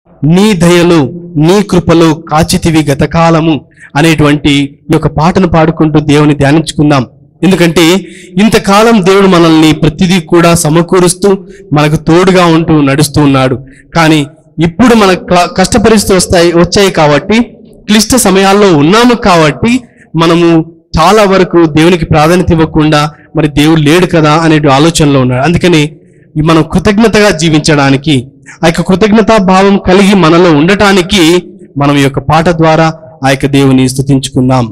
నీ దయలు నీ కృపలో కాచితివి గతకాలము అనేటువంటి ఈ యొక్క పాటను పాడుకుంటూ దేవుని ధ్యానించుకుందాం ఎందుకంటే ఇంతకాలం దేవుడు మనల్ని ప్రతిదీ కూడా సమకూరుస్తూ మనకు తోడుగా ఉంటూ నడుస్తూ ఉన్నాడు కానీ ఇప్పుడు మన క్ల- కష్ట పరిస్థితులు వస్తాయి వచ్చాయి కాబట్టి క్లిష్ట సమయాల్లో ఉన్నాము కాబట్టి మనము చాలా వరకు దేవునికి ప్రాధాన్యత ఇవ్వకుండా మరి దేవుడు లేడు కదా అనే ఆలోచనలో ఉన్నాడు అందుకని ఈ మనం కృతజ్ఞతగా జీవించడానికి ఆ యొక్క కృతజ్ఞతా భావం కలిగి మనలో ఉండటానికి మనం ఈ యొక్క పాట ద్వారా ఆ యొక్క దేవుని స్తుతించుకుందాం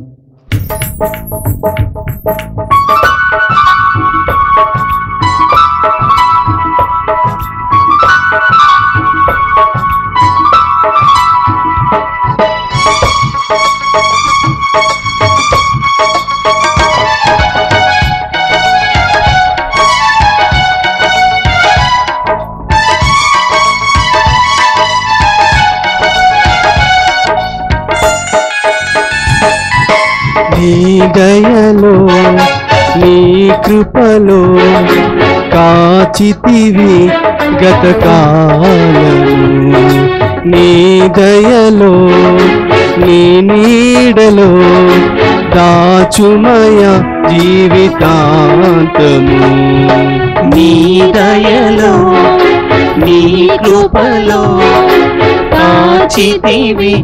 నీ దయలో నీ కృపలో కాచితివి గతకాలము నీ దయలో నీ నీడలో దాచుమయ జీవితాంతము నీ దయలో నీ కృపలో కాచితివి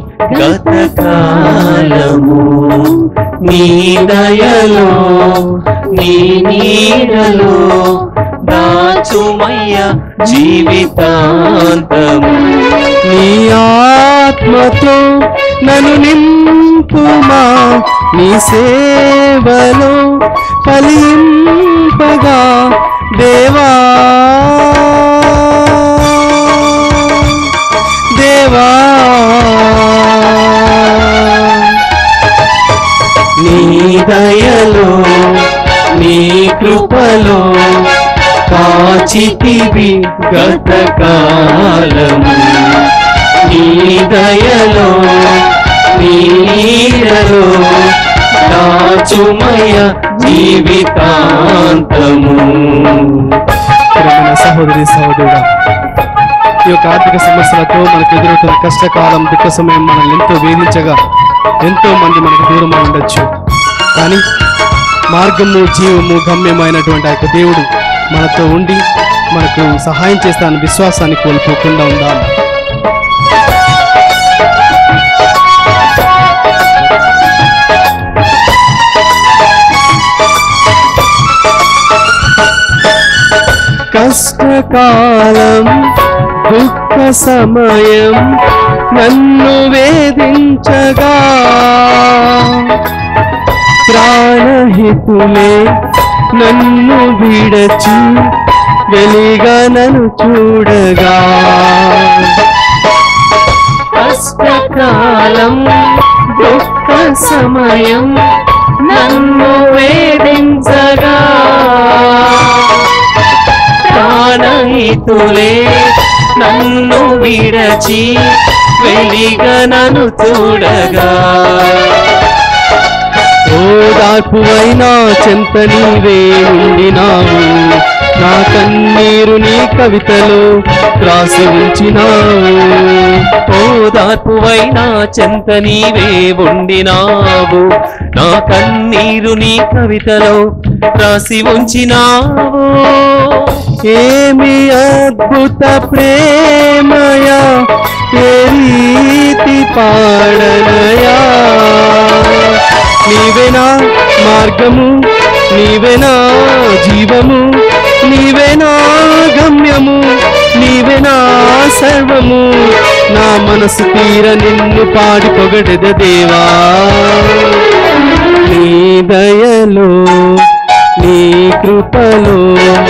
గతకాలము నీ దయలో నీ నీడలో దాచుమయ్య జీవితాంతము నీ ఆత్మతో నన్ను నింపుమా నీ సేవలో ఫలింపగా దేవా దేవా నీ దయలో నీ కృపలో కాచితివి గతకాలము నీ దయలో నీ నీడలో దాచుమయ జీవితాంతము ప్రియమైన సహోదరి సహోదరుడా ఈ యొక్క ఆర్థిక సమస్యలతో మనకు ఎదురవుతున్న కష్టకాలం దుఃఖ సమయం మనల్ని ఎంతో వేధించగా ఎంతో మంది మనకు దూరమై ఉండొచ్చు కానీ మార్గము జీవము గమ్యమైనటువంటి ఆ యొక్క దేవుడు మనతో ఉండి మనకు సహాయం చేస్తానని విశ్వాసాన్ని కోల్పోకుండా ఉందాం కష్టకాలం దుఃఖ సమయం నన్ను వేధించగా ప్రాణహితులే నన్ను విడచి వెలిగా నన్ను చూడగా కష్టకాలం దుఃఖ సమయం నన్ను వేధించగా ప్రాణహితులే నన్ను విడచి వెలిగనను చూడగా ఓదార్పువైనా చెంత నీవే ఉండినావు నా కన్నీరు నీ కవితలో రాసి ఉంచినావు ఓదార్పువైనా చెంత నీవే ఉండినావు నా కన్నీరు నీ కవితలో రాసి ఉంచినావు ఏమి అద్భుత ప్రేమయా ఏ రీతి పాడనయా నీవేనా మార్గము నీవేనా జీవము నీవేనా గమ్యము నీవేనా సర్వము నా మనసు తీర నిన్ను పాడి పొగడెద దేవా నీ దయలో నీ కృపలో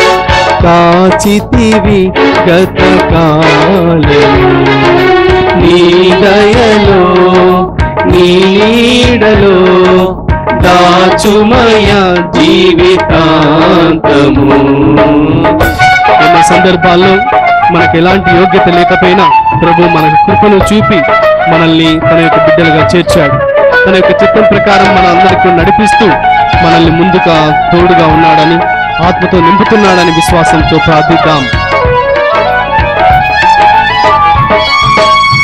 కాచితివి గతకాలము నీ దయలో నీ నీడలో దాచుమయ జీవితాంతము ఎన్నో సందర్భాల్లో మనకు ఎలాంటి యోగ్యత లేకపోయినా ప్రభు మనకు కృపను చూపి మనల్ని తన యొక్క బిడ్డలుగా చేర్చాడు తన యొక్క చిత్తం ప్రకారం మన అందరికీ నడిపిస్తూ మనల్ని ముందుగా తోడుగా ఉన్నాడని ఆత్మతో నింపుతున్నాడని విశ్వాసంతో ప్రార్థిద్దాం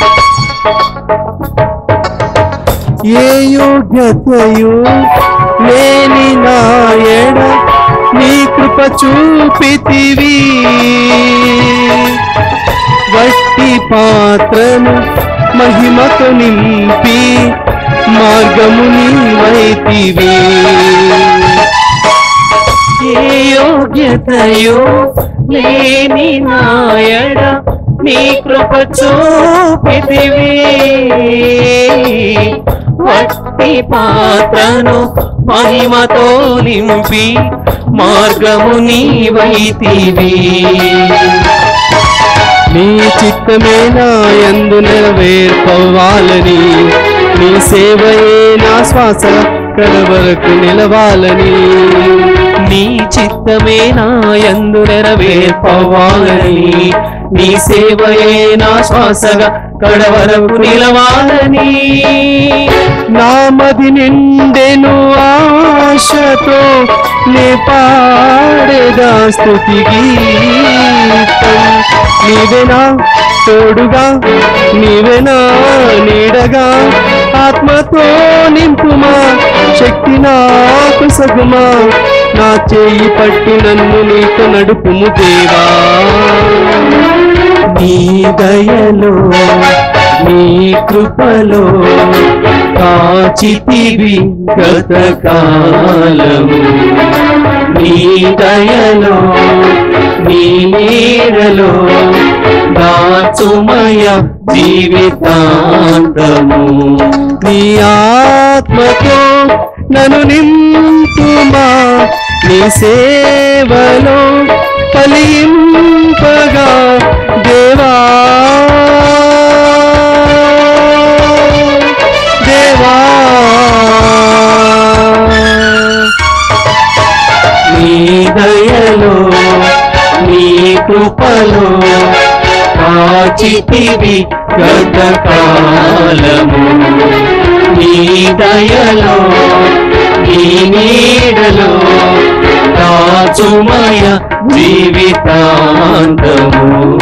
ఏ యోగ్యతయు లేని నాయడ నీ కృప చూపితివి వట్టి పాత్రను మహిమతో నింపి మార్గము నీవైతివి ఏ యోగ్యతయో లేని నాయడ నీ కృప చూపితివి వట్టి పాత్రను మహిమతో నింపి మార్గము నీవైతివి నీ చిత్తమే నా యందు నెరవేర్పవ్వాలని నీ సేవయే నా శ్వాస కడవరకు నిలవాలని నీ చిత్తమే నా యందు నెరవేర్పవ్వాలని నీ సేవయే నా శ్వాసగా కడవరకు నిలవాలని నా మది నిండెను ఆశతో నే పాడేదా స్థుతి గీతం నీవెనా తోడుగా నీవెనా నీడగా ఆత్మతో నింపుమా శక్తి నాకు సగుమా నా చేయి పట్టి నన్ను నీతో నడుపుము దేవా నీ దయలో నీ కృపలో కాచితివి గతకాలము నీ దయలో నీ నీడలో దాచుమయ జీవితాంతము నీ ఆత్మతో నన్ను నింపుమా నీ సేవలో ఫలింపగా దేవా దేవా నీ దయలో నీ కృపలో కాచితివి గతకాలము నీ దయలో నీ నీడలో దాచుమయ జీవితాంతము